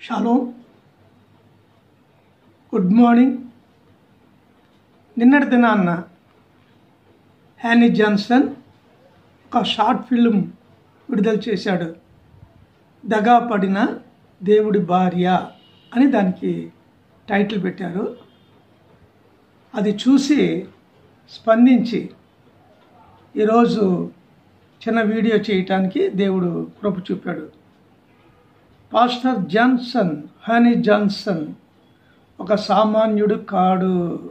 shallow good morning నిన్నటి దినాన్న Honey Johnson ఒక షార్ట్ ఫిల్మ్ విడుదల చేశాడు దగా పడిన దేవుడి భార్య అని దానికి టైటిల్ పెట్టారు అది చూసి స్పందించి ఈరోజు చిన్న వీడియో చేయటానికి దేవుడు కృప చూపాడు పాస్టర్ జాన్సన్ హనీ జాన్సన్ ఒక సామాన్యుడు కాడు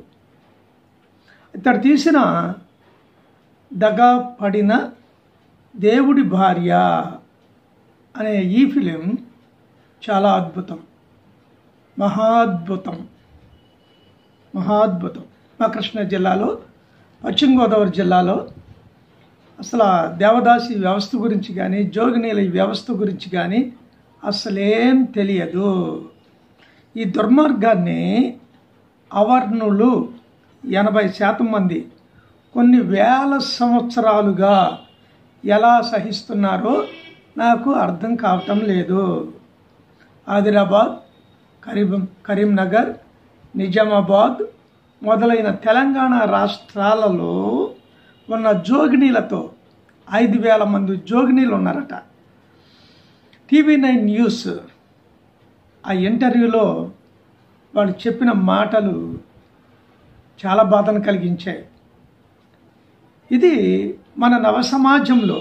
ఇతడు తీసిన దగా పడిన దేవుడి భార్య అనే ఈ ఫిలిం చాలా అద్భుతం మహాద్భుతం మహాద్భుతం మా కృష్ణా జిల్లాలో పశ్చిమ గోదావరి జిల్లాలో అసలు దేవదాసి వ్యవస్థ గురించి కానీ జోగినీల వ్యవస్థ గురించి కానీ అసలేం తెలియదు ఈ దుర్మార్గాన్ని అవర్ణులు ఎనభై శాతం మంది కొన్ని వేల సంవత్సరాలుగా ఎలా సహిస్తున్నారో నాకు అర్థం కావటం లేదు ఆదిలాబాద్ కరీం కరీంనగర్ నిజామాబాద్ మొదలైన తెలంగాణ రాష్ట్రాలలో ఉన్న జోగినీలతో ఐదు వేల మంది జోగినీలు ఉన్నారట టీవీ నైన్ న్యూస్ ఆ ఇంటర్వ్యూలో వాళ్ళు చెప్పిన మాటలు చాలా బాధను కలిగించాయి ఇది మన నవ సమాజంలో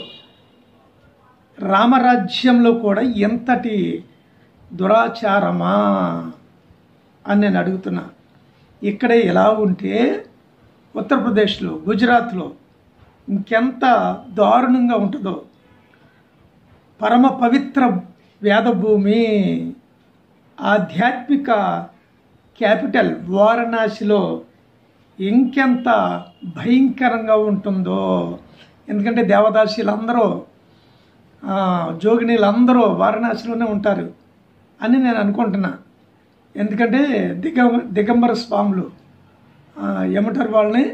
రామరాజ్యంలో కూడా ఎంతటి దురాచారమా అని నేను అడుగుతున్నా ఇక్కడే ఎలా ఉంటే ఉత్తరప్రదేశ్లో గుజరాత్లో ఇంకెంత దారుణంగా ఉంటుందో పరమ పవిత్ర వేదభూమి ఆధ్యాత్మిక క్యాపిటల్ వారణాసిలో ఇంకెంత భయంకరంగా ఉంటుందో ఎందుకంటే దేవదాసీలందరూ జోగినీలందరూ వారణాసిలోనే ఉంటారు అని నేను అనుకుంటున్నా ఎందుకంటే దిగ దిగంబర స్వాములు ఏమంటారు వాళ్ళని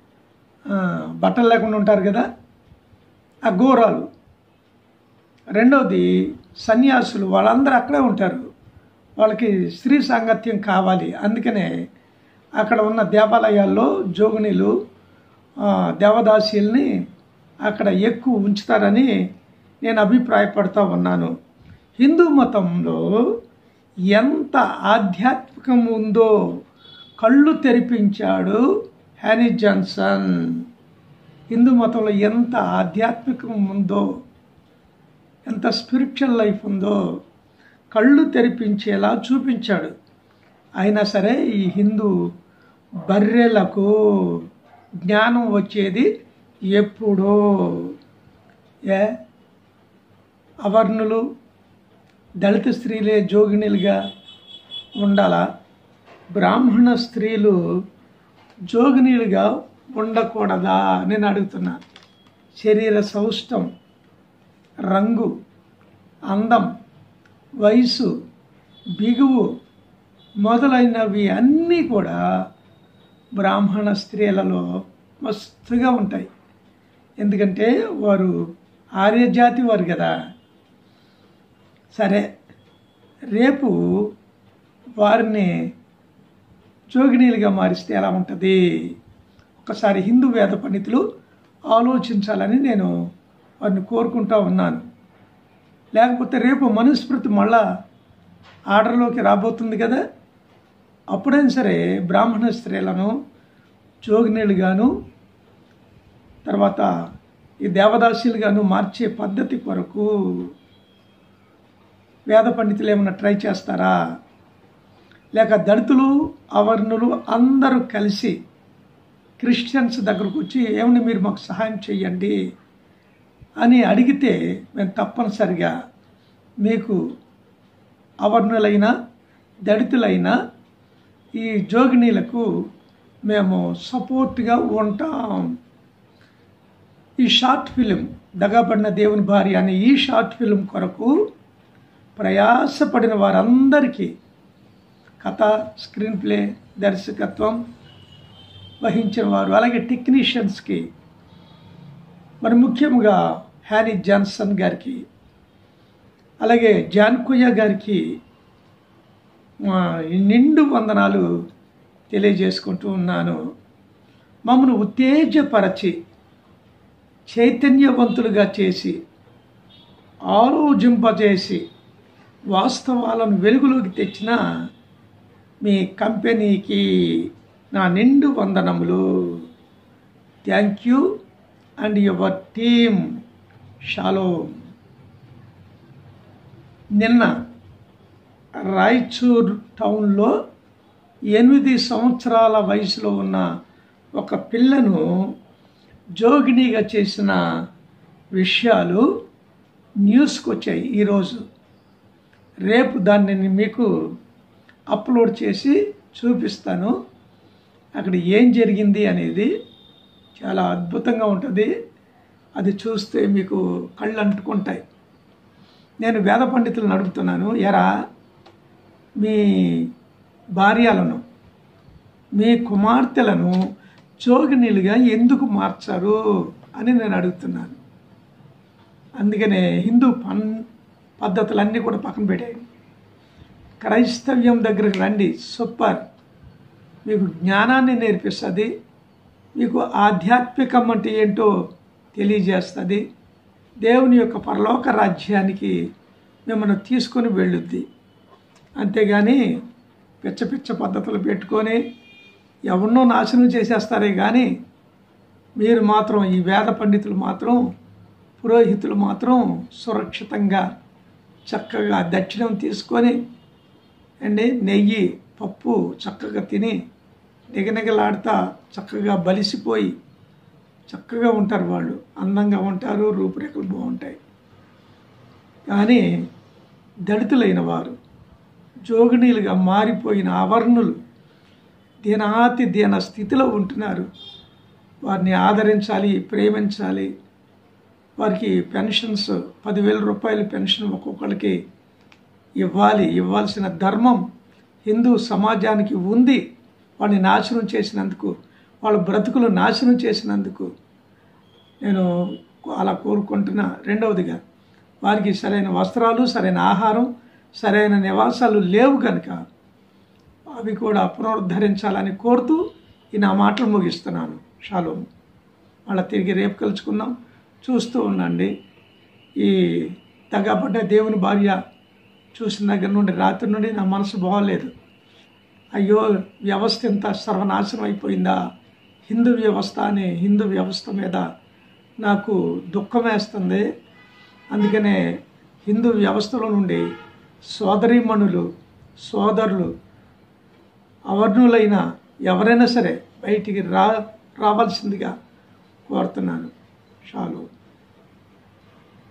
బట్టలు లేకుండా ఉంటారు కదా ఆ ఘోరాలు రెండవది సన్యాసులు వాళ్ళందరూ అక్కడే ఉంటారు వాళ్ళకి స్త్రీ సాంగత్యం కావాలి అందుకనే అక్కడ ఉన్న దేవాలయాల్లో జోగినీలు దేవదాసీల్ని అక్కడ ఎక్కువ ఉంచుతారని నేను అభిప్రాయపడుతూ ఉన్నాను హిందూ మతంలో ఎంత ఆధ్యాత్మికం ఉందో కళ్ళు తెరిపించాడు హ్యానీ జాన్సన్ హిందూ మతంలో ఎంత ఆధ్యాత్మికం ఉందో ఎంత స్పిరిచువల్ లైఫ్ ఉందో కళ్ళు తెరిపించేలా చూపించాడు అయినా సరే ఈ హిందూ బర్రెలకు జ్ఞానం వచ్చేది ఎప్పుడో ఏ అవర్ణులు దళిత స్త్రీలే జోగిణులుగా ఉండాలా బ్రాహ్మణ స్త్రీలు జోగినీలుగా ఉండకూడదా నేను అడుగుతున్నా శరీర సౌష్టం రంగు అందం వయసు బిగువు మొదలైనవి అన్నీ కూడా బ్రాహ్మణ స్త్రీలలో మస్తుగా ఉంటాయి ఎందుకంటే వారు ఆర్యజాతి వారు కదా సరే రేపు వారిని జోగినీలుగా మారిస్తే ఎలా ఉంటుంది ఒకసారి హిందూ వేద పండితులు ఆలోచించాలని నేను వారిని కోరుకుంటా ఉన్నాను లేకపోతే రేపు మనుస్మృతి మళ్ళా ఆర్డర్లోకి రాబోతుంది కదా అప్పుడైనా సరే బ్రాహ్మణ స్త్రీలను జోగినీలుగాను తర్వాత ఈ దేవదాసీలుగాను మార్చే పద్ధతి కొరకు వేద పండితులు ఏమైనా ట్రై చేస్తారా లేక దళితులు అవర్ణులు అందరూ కలిసి క్రిస్టియన్స్ దగ్గరకు వచ్చి ఏమని మీరు మాకు సహాయం చేయండి అని అడిగితే మేము తప్పనిసరిగా మీకు అవర్ణులైన దళితులైన ఈ జోగినీలకు మేము సపోర్ట్గా ఉంటాం ఈ షార్ట్ ఫిలిం దగాపడిన దేవుని భార్య అనే ఈ షార్ట్ ఫిలిం కొరకు ప్రయాసపడిన వారందరికీ కథ స్క్రీన్ ప్లే దర్శకత్వం వహించిన వారు అలాగే టెక్నీషియన్స్కి మరి ముఖ్యంగా హ్యానీ జాన్సన్ గారికి అలాగే జాన్కుయ్య గారికి మా నిండు వందనాలు తెలియజేసుకుంటూ ఉన్నాను మమ్మను ఉత్తేజపరచి చైతన్యవంతులుగా చేసి ఆలోచింపజేసి వాస్తవాలను వెలుగులోకి తెచ్చిన మీ కంపెనీకి నా నిండు వందనములు thank you and your team షాలో నిన్న రాయచూర్ టౌన్లో ఎనిమిది సంవత్సరాల వయసులో ఉన్న ఒక పిల్లను జోగినిగా చేసిన విషయాలు న్యూస్కి వచ్చాయి ఈరోజు రేపు దాన్ని నేను మీకు అప్లోడ్ చేసి చూపిస్తాను అక్కడ ఏం జరిగింది అనేది చాలా అద్భుతంగా ఉంటుంది అది చూస్తే మీకు కళ్ళు అంటుకుంటాయి నేను వేద పండితులను అడుగుతున్నాను ఎరా మీ భార్యలను మీ కుమార్తెలను జోగినీలుగా ఎందుకు మార్చారు అని నేను అడుగుతున్నాను అందుకనే హిందూ పన్ పద్ధతులన్నీ కూడా పక్కన పెట్టాయి క్రైస్తవ్యం దగ్గరికి రండి సూపర్ మీకు జ్ఞానాన్ని నేర్పిస్తుంది మీకు ఆధ్యాత్మికం అంటే ఏంటో తెలియజేస్తుంది దేవుని యొక్క పరలోక రాజ్యానికి మిమ్మల్ని తీసుకొని వెళ్ళుద్ది అంతేగాని పిచ్చ పిచ్చ పద్ధతులు పెట్టుకొని ఎవరినో నాశనం చేసేస్తారే కానీ మీరు మాత్రం ఈ వేద పండితులు మాత్రం పురోహితులు మాత్రం సురక్షితంగా చక్కగా దక్షిణం తీసుకొని అండి నెయ్యి పప్పు చక్కగా తిని నిగనిగలాడుతా చక్కగా బలిసిపోయి చక్కగా ఉంటారు వాళ్ళు అందంగా ఉంటారు రూపురేఖలు బాగుంటాయి కానీ దళితులైన వారు జోగినీలుగా మారిపోయిన అవర్ణులు దీనాతి దీన స్థితిలో ఉంటున్నారు వారిని ఆదరించాలి ప్రేమించాలి వారికి పెన్షన్స్ పదివేల రూపాయల పెన్షన్ ఒక్కొక్కరికి ఇవ్వాలి ఇవ్వాల్సిన ధర్మం హిందూ సమాజానికి ఉంది వాడిని నాశనం చేసినందుకు వాళ్ళ బ్రతుకులు నాశనం చేసినందుకు నేను అలా కోరుకుంటున్నా రెండవదిగా వారికి సరైన వస్త్రాలు సరైన ఆహారం సరైన నివాసాలు లేవు కనుక అవి కూడా పునరుద్ధరించాలని కోరుతూ ఈ నా మాటలు ముగిస్తున్నాను షాలో మళ్ళీ తిరిగి రేపు కలుసుకుందాం చూస్తూ ఉండండి ఈ తగ్గబడ్డ దేవుని భార్య చూసిన దగ్గర నుండి రాత్రి నుండి నా మనసు బాగోలేదు అయ్యో వ్యవస్థ ఇంత సర్వనాశనం అయిపోయిందా హిందూ వ్యవస్థ అనే హిందూ వ్యవస్థ మీద నాకు దుఃఖం వేస్తుంది అందుకనే హిందూ వ్యవస్థలో నుండి సోదరీమణులు సోదరులు అవర్ణులైన ఎవరైనా సరే బయటికి రా రావాల్సిందిగా కోరుతున్నాను షాలు